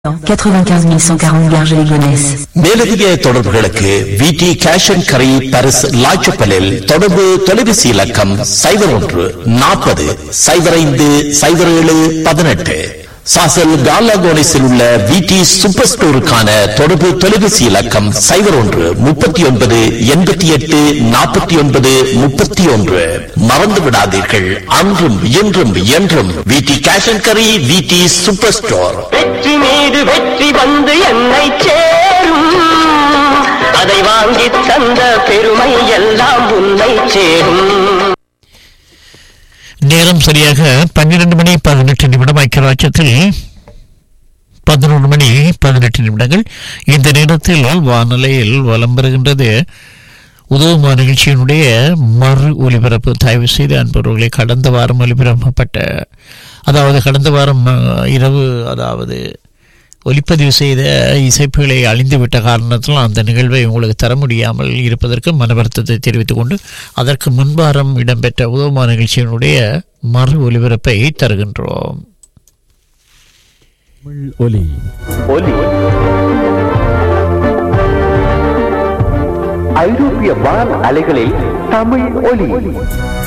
95 140 Garges-les-Gonesse. மேலதிக தொடர்புகளுக்கு விடி கேஷ் அண்ட் கரி பாரிஸ் லாச்சப்பலில் தொடர்பு தொலைபேசி இலக்கம் சைபர் ஒன்று நாற்பது சைபர் ஐந்து சைபர் ஏழு பதினெட்டு சாசல் காலாகோனிஸில் உள்ள விடி சூப்பர் ஸ்டோருக்கான தொடர்பு தொலைபேசி இலக்கம் சைபர் ஒன்று முப்பத்தி ஒன்பது எண்பத்தி எட்டு நாற்பத்தி ஒன்பது முப்பத்தி ஒன்று மறந்து விடாதீர்கள் அன்றும் இன்றும் என்றும் விடி கேஷ் அண்ட் கரி விடி சூப்பர் ஸ்டோர் வெற்றி மீது வெற்றி வந்து என்னை சேரும் அதை வாங்கி தந்த பெருமை எல்லாம் உன்னை சேரும் நேரம் சரியாக பன்னிரண்டு மணி பதினெட்டு நிமிடம் ஐக்கியராட்சத்தில் பதினொன்று மணி பதினெட்டு நிமிடங்கள் இந்த நேரத்தில் வானிலையில் வலம் பெறுகின்றது உதவுமா நிகழ்ச்சியினுடைய மறு ஒலிபரப்பு தயவு செய்து அன்பவர்களை கடந்த வாரம் ஒலிபரப்பப்பட்ட அதாவது கடந்த வாரம் அஹ், இரவு அதாவது ஒலிப்பதிவு செய்த இசைப்புகளை அழிந்துவிட்ட காரணத்தால் அந்த நிகழ்வை உங்களுக்கு தர முடியாமல் இருப்பதற்கு மன வருத்தத்தை தெரிவித்துக் கொண்டு அதற்கு முன்வாரம் இடம்பெற்ற உதவுமா நிகழ்ச்சியினுடைய மறு ஒலிபரப்பை தருகின்றோம் ஒலி ஒலி ஐரோப்பிய வான் அலைகளில் தமிழ் ஒலி